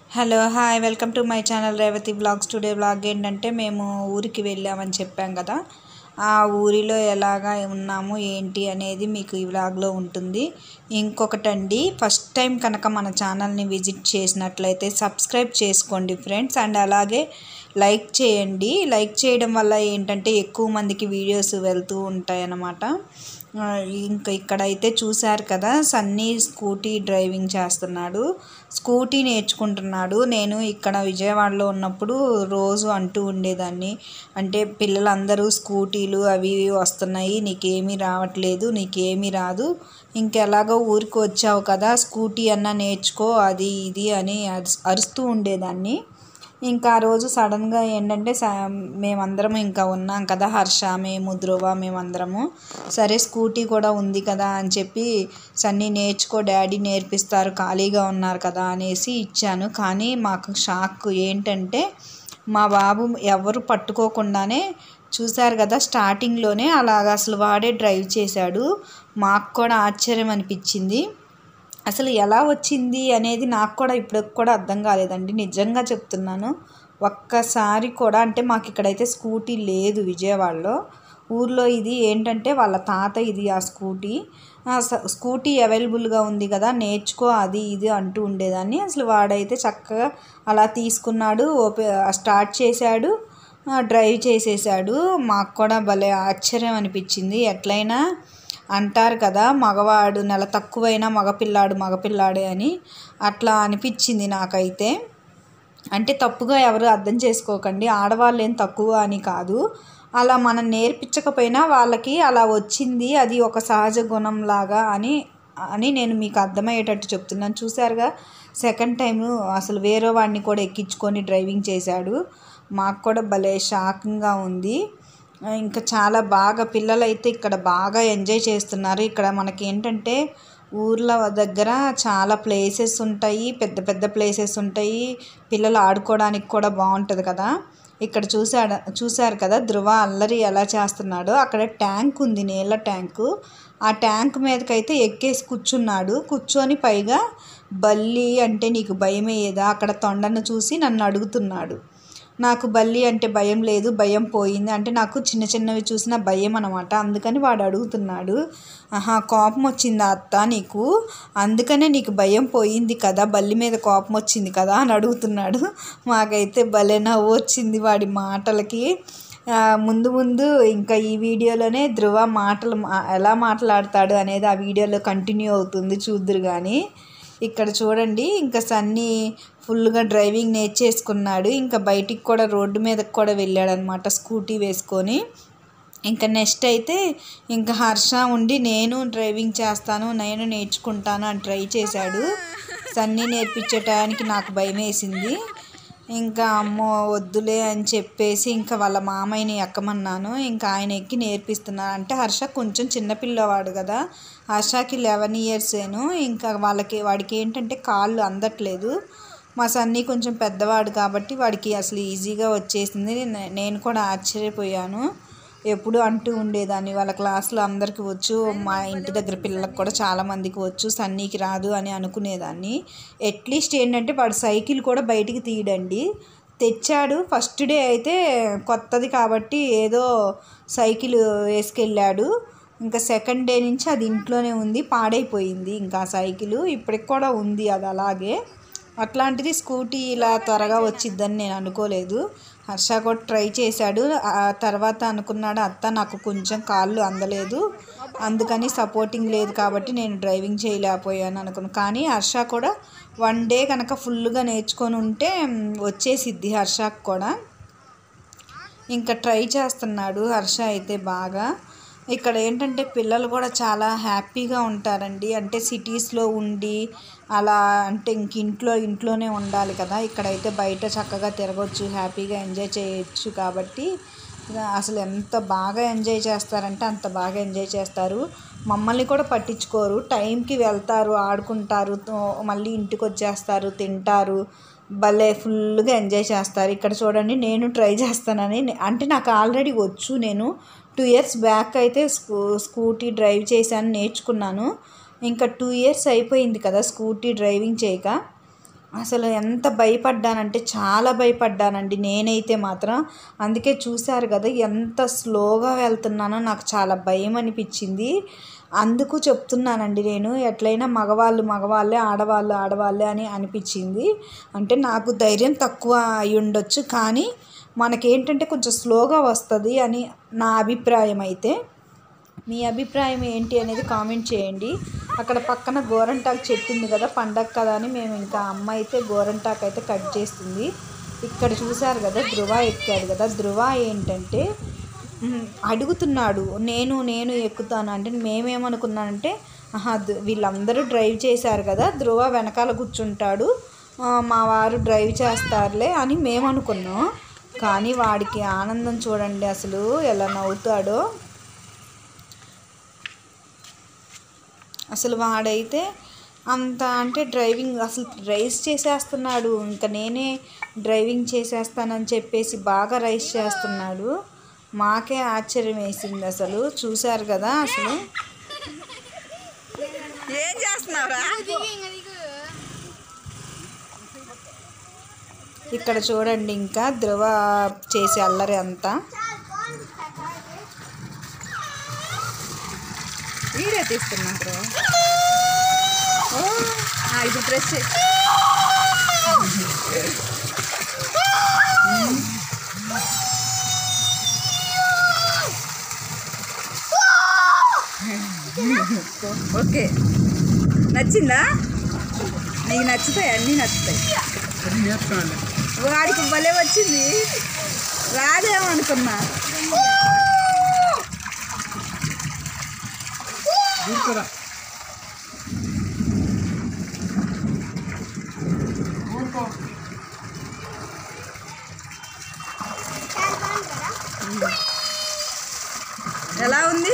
hello hi welcome to my channel Revathi blogs today blog ఏంటంటే మేము ఊరికి వెళ్ళామని చెప్పాం కదా ఆ ఊరిలో ఎలాగా ఉన్నాము ఏంటి అనేది మీకు ఈ వ్లాగ్లో ఉంటుంది ఇంకొకటండి ఫస్ట్ టైం కనుక మన ఛానల్ని విజిట్ చేసినట్లయితే సబ్స్క్రైబ్ చేసుకోండి ఫ్రెండ్స్ అండ్ అలాగే లైక్ చేయండి లైక్ చేయడం వల్ల ఏంటంటే ఎక్కువ మందికి వీడియోస్ వెళ్తూ ఉంటాయి అన్నమాట ఆ, ఇంకా ఇక్కడైతే చూశారు కదా సన్నీ స్కూటీ డ్రైవింగ్ చేస్తున్నాడు స్కూటీ నేర్చుకుంటున్నాడు నేను ఇక్కడ విజయవాడలో ఉన్నప్పుడు రోజు అంటూ ఉండేదాన్ని అంటే పిల్లలందరూ స్కూటీలు అవి ఇవి వస్తున్నాయి నీకేమీ రావట్లేదు నీకేమీ రాదు ఇంకెలాగో ఊరికి వచ్చావు కదా స్కూటీ అన్నా నేర్చుకో అది ఇది అని అరుస్- అరుస్తూ ఉండేదాన్ని ఇంకా ఆ రోజు సడన్గా ఏంటంటే స మేమందరం ఇంకా ఉన్నాం కదా హర్ష మేము ధ్రువ మేమందరము సరే స్కూటీ కూడా ఉంది కదా అని చెప్పి సన్నీ నేర్చుకో డాడీ నేర్పిస్తారు ఖాళీగా ఉన్నారు కదా అనేసి ఇచ్చాను కానీ మాకు షాక్ ఏంటంటే మా బాబు ఎవరు పట్టుకోకుండానే చూశారు కదా స్టార్టింగ్లోనే అలాగ అసలు వాడే డ్రైవ్ చేశాడు మాకు కూడా ఆశ్చర్యం అనిపించింది అసలు ఎలా వచ్చింది అనేది నాకు కూడా ఇప్పుడు కూడా అర్థం కాలేదండి నిజంగా చెప్తున్నాను ఒక్కసారి కూడా అంటే మాకు ఇక్కడైతే స్కూటీ లేదు విజయవాడలో ఊర్లో ఇది ఏంటంటే వాళ్ళ తాత ఇది ఆ స్కూటీ ఆ స- స్కూటీ అవైలబుల్గా ఉంది కదా నేర్చుకో అది ఇది అంటూ ఉండేదాన్ని అసలు వాడైతే చక్కగా అలా తీసుకున్నాడు ఓపె స్టార్ట్ చేశాడు ఆ, డ్రైవ్ చేసేసాడు మాకు కూడా భలే ఆశ్చర్యం అనిపించింది ఎట్లయినా అంటారు కదా మగవాడు నెల తక్కువైనా మగపిల్లాడు మగపిల్లాడే అని అట్లా అనిపించింది నాకైతే అంటే తప్పుగా ఎవరు అర్థం చేసుకోకండి ఆడవాళ్ళు ఏం తక్కువ అని కాదు అలా మనం నేర్పించకపోయినా వాళ్ళకి అలా వచ్చింది అది ఒక సహజ గుణం లాగా అని అని నేను మీకు అర్థమయ్యేటట్టు చెప్తున్నాను చూసారుగా సెకండ్ టైం అసలు వేరే వాడిని కూడా ఎక్కించుకొని డ్రైవింగ్ చేశాడు మాకు కూడా భలే షాకింగ్గా ఉంది ఇంకా చాలా బాగా పిల్లలైతే ఇక్కడ బాగా ఎంజాయ్ చేస్తున్నారు ఇక్కడ మనకి ఏంటంటే ఊర్ల దగ్గర చాలా ప్లేసెస్ ఉంటాయి పెద్ద పెద్ద ప్లేసెస్ ఉంటాయి పిల్లలు ఆడుకోవడానికి కూడా బాగుంటుంది కదా ఇక్కడ చూసాడు చూశారు కదా ధృవ అల్లరి ఎలా చేస్తున్నాడో అక్కడ ట్యాంక్ ఉంది నీళ్ళ ట్యాంకు ఆ ట్యాంక్ మీదకైతే ఎక్కేసి కూర్చున్నాడు కూర్చొని పైగా బల్లి అంటే నీకు భయం వేయదా అక్కడ తొండను చూసి నన్ను అడుగుతున్నాడు నాకు బల్లి అంటే భయం లేదు భయం పోయింది అంటే నాకు చిన్న చిన్నవి చూసిన భయం అనమాట అందుకని వాడు అడుగుతున్నాడు ఆహా కోపం వచ్చిందా అత్త నీకు అందుకనే నీకు భయం పోయింది కదా బల్లి మీద కోపం వచ్చింది కదా అని అడుగుతున్నాడు మాకైతే భలే నవ్వు వచ్చింది వాడి మాటలకి ఆ, ముందు ముందు ఇంకా ఈ వీడియోలోనే ధృవ మాటలు మా- ఎలా మాట్లాడతాడు అనేది ఆ వీడియోలో కంటిన్యూ అవుతుంది చూద్దురు కానీ ఇక్కడ చూడండి ఇంకా సన్నీ ఫుల్గా డ్రైవింగ్ నేర్చేసుకున్నాడు ఇంకా బయటికి కూడా రోడ్డు మీదకి కూడా వెళ్ళాడనమాట స్కూటీ వేసుకొని ఇంకా నెక్స్ట్ అయితే ఇంకా హర్ష ఉండి నేను డ్రైవింగ్ చేస్తాను నేను నేర్చుకుంటాను అని ట్రై చేశాడు సన్నీ నేర్పించే టయానికి నాకు భయం వేసింది ఇంకా అమ్మో వద్దులే అని చెప్పేసి ఇంకా వాళ్ళ మామయ్యని ఎక్కమన్నాను ఇంకా ఆయన ఎక్కి నేర్పిస్తున్నాను అంటే హర్ష కొంచెం చిన్నపిల్లవాడు కదా హర్షకి లెవెన్ ఇయర్సేను ఇంకా వాళ్ళకి వాడికి ఏంటంటే కాళ్ళు అందట్లేదు మా సన్నీ కొంచెం పెద్దవాడు కాబట్టి వాడికి అసలు ఈజీగా వచ్చేసింది నే- నేను కూడా ఆశ్చర్యపోయాను ఎప్పుడు అంటూ ఉండేదాన్ని వాళ్ళ క్లాస్లో అందరికీ వచ్చు మా ఇంటి దగ్గర పిల్లలకు కూడా చాలా మందికి వచ్చు సన్నీకి రాదు అని అనుకునేదాన్ని అట్లీస్ట్ ఏంటంటే వాడు సైకిల్ కూడా బయటికి తీయడండి తెచ్చాడు ఫస్ట్ డే అయితే కొత్తది కాబట్టి ఏదో సైకిల్ వేసుకెళ్ళాడు ఇంకా సెకండ్ డే నుంచి అది ఇంట్లోనే ఉంది పాడైపోయింది ఇంకా ఆ సైకిల్ ఇప్పటికి కూడా ఉంది అది అలాగే అట్లాంటిది స్కూటీ ఇలా త్వరగా వచ్చిద్దని నేను అనుకోలేదు హర్ష కూడా ట్రై చేశాడు ఆ తర్వాత అనుకున్నాడు అత్త నాకు కొంచెం కాళ్ళు అందలేదు అందుకని సపోర్టింగ్ లేదు కాబట్టి నేను డ్రైవింగ్ చేయలేకపోయాను అనుకున్నాను కానీ హర్ష కూడా వన్ డే కనుక ఫుల్గా నేర్చుకొని ఉంటే మ్, వచ్చేసిద్ది హర్షకు కూడా ఇంకా ట్రై చేస్తున్నాడు హర్ష అయితే బాగా ఇక్కడ ఏంటంటే పిల్లలు కూడా చాలా హ్యాపీగా ఉంటారండి అంటే సిటీస్లో ఉండి అలా అంటే ఇంక ఇంట్లో ఇంట్లోనే ఉండాలి కదా ఇక్కడైతే బయట చక్కగా తిరగవచ్చు హ్యాపీగా ఎంజాయ్ చేయొచ్చు కాబట్టి ఇక అసలు ఎంత బాగా ఎంజాయ్ చేస్తారంటే అంత బాగా ఎంజాయ్ చేస్తారు మమ్మల్ని కూడా పట్టించుకోరు టైంకి వెళ్తారు ఆడుకుంటారు తో- మళ్ళీ ఇంటికి వచ్చేస్తారు తింటారు భలే ఫుల్గా ఎంజాయ్ చేస్తారు ఇక్కడ చూడండి నేను ట్రై చేస్తానని నే- అంటే నాకు ఆల్రెడీ వచ్చు నేను టూ ఇయర్స్ బ్యాక్ అయితే స్కూ స్కూటీ డ్రైవ్ చేశాను నేర్చుకున్నాను ఇంకా టూ ఇయర్స్ అయిపోయింది కదా స్కూటీ డ్రైవింగ్ చేయక అసలు ఎంత భయపడ్డానంటే చాలా భయపడ్డానండి నేనైతే మాత్రం అందుకే చూశారు కదా ఎంత స్లోగా వెళ్తున్నానో నాకు చాలా భయం అనిపించింది అందుకు చెప్తున్నానండి నేను ఎట్లయినా మగవాళ్ళు మగవాళ్ళే ఆడవాళ్ళు ఆడవాళ్ళే అని అనిపించింది అంటే నాకు ధైర్యం తక్కువ అయి ఉండొచ్చు కానీ మనకేంటంటే కొంచెం స్లోగా వస్తుంది అని నా అభిప్రాయం అయితే మీ అభిప్రాయం ఏంటి అనేది కామెంట్ చేయండి అక్కడ పక్కన గోరంటాకు చెట్టు ఉంది కదా పండగ కదా అని మేము ఇంకా అమ్మ అయితే గోరంటాకు అయితే కట్ చేస్తుంది ఇక్కడ చూసారు కదా ధృవ ఎక్కాడు కదా ధృవ ఏంటంటే మ్, అడుగుతున్నాడు నేను నేను ఎక్కుతాను అంటే మేమేమనుకున్నానంటే ఆహా ధృ- వీళ్ళందరూ డ్రైవ్ చేశారు కదా ధృవ వెనకాల కూర్చుంటాడు ఆ, మా వారు డ్రైవ్ చేస్తారులే అని మేము అనుకున్నాం కానీ వాడికి ఆనందం చూడండి అసలు ఎలా నవ్వుతాడో అసలు వాడైతే అంత అంటే డ్రైవింగ్ అసలు రైస్ చేసేస్తున్నాడు ఇంకా నేనే డ్రైవింగ్ చేసేస్తానని చెప్పేసి బాగా రైస్ చేస్తున్నాడు మాకే ఆశ్చర్యం వేసింది అసలు చూశారు కదా అసలు ఏం చేస్తున్నావురా ఇక్కడ చూడండి ఇంకా ధ్రువ చేసే అల్లరి అంతా వీడియో తీస్తున్నా ధ్రువ ఓ, ఆ, ఇప్పుడు ప్రెస్ చేయి ఓకే నచ్చిందా నీకు నచ్చుతాయి అన్నీ నచ్చుతాయి అది నేర్చుకోవాలి వాడికి భలే వచ్చింది రాదేమో అనుకున్నా దూరుకోరా ఊరుకో ఎలా ఉంది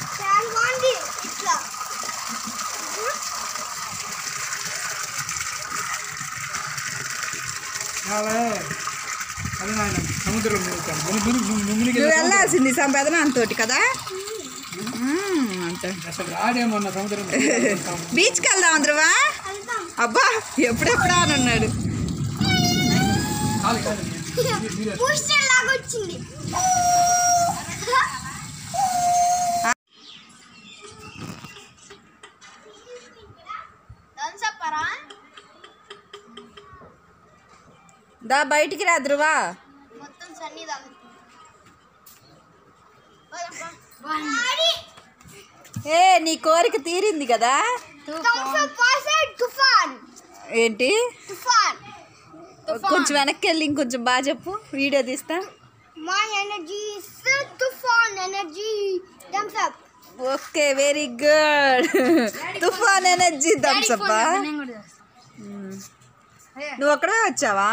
చాలా అది నాయన సముద్రం మునుగుతాను మును మును మును- మునిగి నువ్వు వెళ్ళాల్సింది సంపేదనంతోటి కదా మ్మ్, అంతే అసలు రాడేమన్న సముద్రం బీచ్కి వెళ్దాం అందరువా అబ్బా ఎప్పుడెప్పుడా అని అన్నాడు కాదు కాదు మీరు- మీరు పూస్టర్ లాగా వచ్చింది చెప్పరా దా బయటికి రా ధ్రువా మొత్తం సన్నీ తాగుతుంది ఏ నీ కోరిక తీరింది కదా తుఫాన్ ఏంటి తుఫాన్ కొంచెం వెనక్కి వెళ్ళి ఇంకొంచెం బాగా చెప్పు వీడియో తీస్తా My energy is toofan energy Thums Up okay very good toofan energy థమ్సప్పా నువ్వు ఒక్కడే వచ్చావా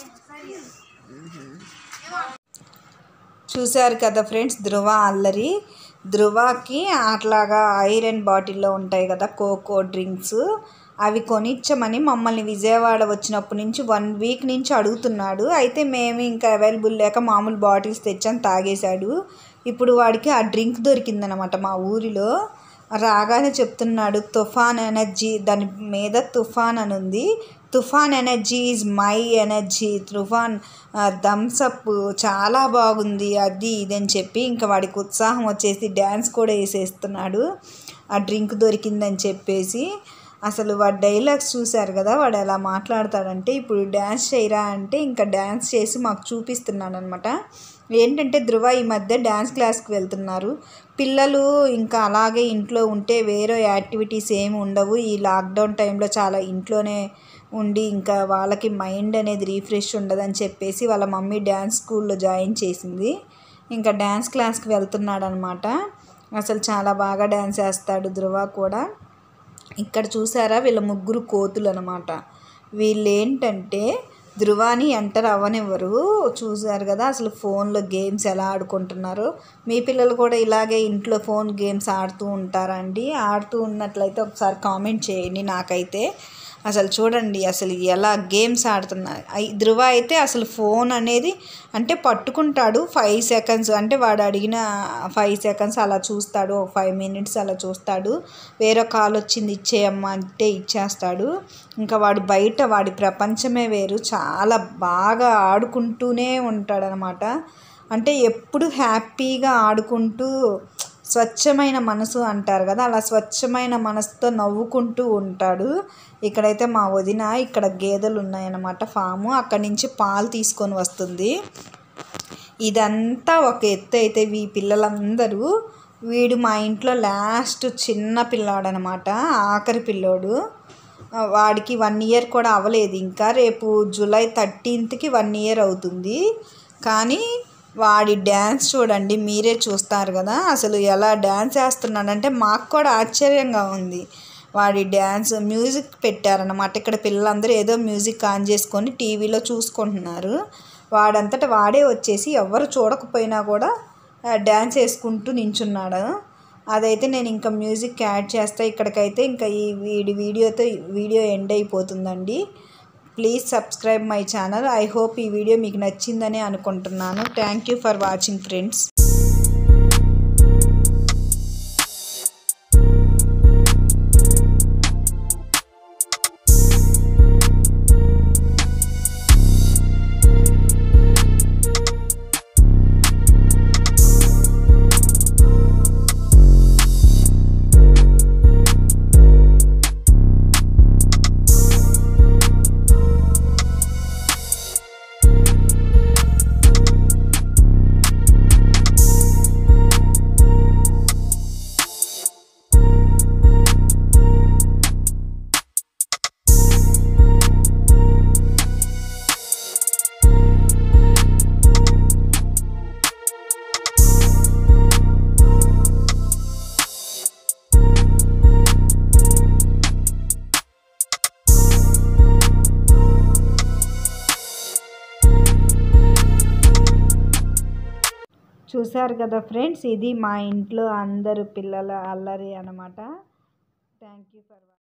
చూశారు కదా ఫ్రెండ్స్ ధృవ అల్లరి ధృవకి అట్లాగా ఐరన్ బాటిల్లో ఉంటాయి కదా కోకో డ్రింక్స్ అవి కొనిచ్చమని మమ్మల్ని విజయవాడ వచ్చినప్పటి నుంచి వన్ వీక్ నుంచి అడుగుతున్నాడు అయితే మేము ఇంకా అవైలబుల్ లేక మామూలు బాటిల్స్ తెచ్చాం తాగేశాడు ఇప్పుడు వాడికి ఆ డ్రింక్ దొరికిందనమాట మా ఊరిలో రాగానే చెప్తున్నాడు తుఫాన్ ఎనర్జీ దాని మీద తుఫాన్ అని ఉంది toofan energy is my energy toofan Thums Up చాలా బాగుంది అది ఇది అని చెప్పి ఇంకా వాడికి ఉత్సాహం వచ్చేసి డ్యాన్స్ కూడా వేసేస్తున్నాడు ఆ డ్రింక్ దొరికిందని చెప్పేసి అసలు వాడు డైలాగ్స్ చూశారు కదా వాడు ఎలా మాట్లాడతాడంటే ఇప్పుడు డ్యాన్స్ చేయరా అంటే ఇంకా డ్యాన్స్ చేసి మాకు చూపిస్తున్నాడు అనమాట ఏంటంటే ధృవ ఈ మధ్య డ్యాన్స్ క్లాస్కి వెళ్తున్నారు పిల్లలు ఇంకా అలాగే ఇంట్లో ఉంటే వేరే యాక్టివిటీస్ ఏమి ఉండవు ఈ లాక్డౌన్ టైంలో చాలా ఇంట్లోనే ఉండి ఇంకా వాళ్ళకి మైండ్ అనేది రీఫ్రెష్ ఉండదని చెప్పేసి వాళ్ళ మమ్మీ డ్యాన్స్ స్కూల్లో జాయిన్ చేసింది ఇంకా డ్యాన్స్ క్లాస్కి వెళ్తున్నాడు అనమాట అసలు చాలా బాగా డ్యాన్స్ వేస్తాడు ధృవ కూడా ఇక్కడ చూసారా వీళ్ళ ముగ్గురు కోతులు అనమాట వీళ్ళు ఏంటంటే ధృవాని ఎంటర్ అవ్వనివ్వరు చూసారు కదా అసలు ఫోన్లో గేమ్స్ ఎలా ఆడుకుంటున్నారు మీ పిల్లలు కూడా ఇలాగే ఇంట్లో ఫోన్ గేమ్స్ ఆడుతూ ఉంటారా అండి ఆడుతూ ఉన్నట్లయితే ఒకసారి కామెంట్ చేయండి నాకైతే అసలు చూడండి అసలు ఎలా గేమ్స్ ఆడుతున్నారు ఐ- ధృవ అయితే అసలు ఫోన్ అనేది అంటే పట్టుకుంటాడు ఫైవ్ సెకండ్స్ అంటే వాడు అడిగిన ఫైవ్ సెకండ్స్ అలా చూస్తాడు ఫైవ్ మినిట్స్ అలా చూస్తాడు వేరే కాల్ వచ్చింది ఇచ్చేయమ్మా అంటే ఇచ్చేస్తాడు ఇంకా వాడు బయట వాడి ప్రపంచమే వేరు చాలా బాగా ఆడుకుంటూనే ఉంటాడనమాట అంటే ఎప్పుడు హ్యాపీగా ఆడుకుంటూ స్వచ్ఛమైన మనసు అంటారు కదా అలా స్వచ్ఛమైన మనసుతో నవ్వుకుంటూ ఉంటాడు ఇక్కడైతే మా వదిన ఇక్కడ గేదెలు ఉన్నాయన్నమాట ఫాము అక్కడి నుంచి పాలు తీసుకొని వస్తుంది ఇదంతా ఒక ఎత్తు అయితే ఈ పిల్లలందరూ వీడు మా ఇంట్లో లాస్ట్ చిన్న పిల్లాడు అనమాట ఆఖరి పిల్లోడు ఆ, వాడికి వన్ ఇయర్ కూడా అవ్వలేదు ఇంకా రేపు జూలై థర్టీన్త్కి వన్ ఇయర్ అవుతుంది కానీ వాడి డ్యాన్స్ చూడండి మీరే చూస్తారు కదా అసలు ఎలా డ్యాన్స్ వేస్తున్నాడంటే మాకు కూడా ఆశ్చర్యంగా ఉంది వాడి డ్యాన్స్ మ్యూజిక్ పెట్టారనమాట ఇక్కడ పిల్లలందరూ ఏదో మ్యూజిక్ ఆన్ చేసుకొని టీవీలో చూసుకుంటున్నారు వాడంతట వాడే వచ్చేసి ఎవరు చూడకపోయినా కూడా ఆ, డ్యాన్స్ వేసుకుంటూ నించున్నాడు అదైతే నేను ఇంకా మ్యూజిక్ యాడ్ చేస్తా ఇక్కడికైతే ఇంకా ఈ వీడి వీడియోతో వీడియో ఎండ్ అయిపోతుందండి please subscribe my channel I hope ఈ వీడియో మీకు నచ్చిందని అనుకుంటున్నాను thank you for watching friends చూశారు కదా ఫ్రెండ్స్ ఇది మా ఇంట్లో అందరు పిల్లల అల్లరి అనమాట థ్యాంక్ యూ ఫర్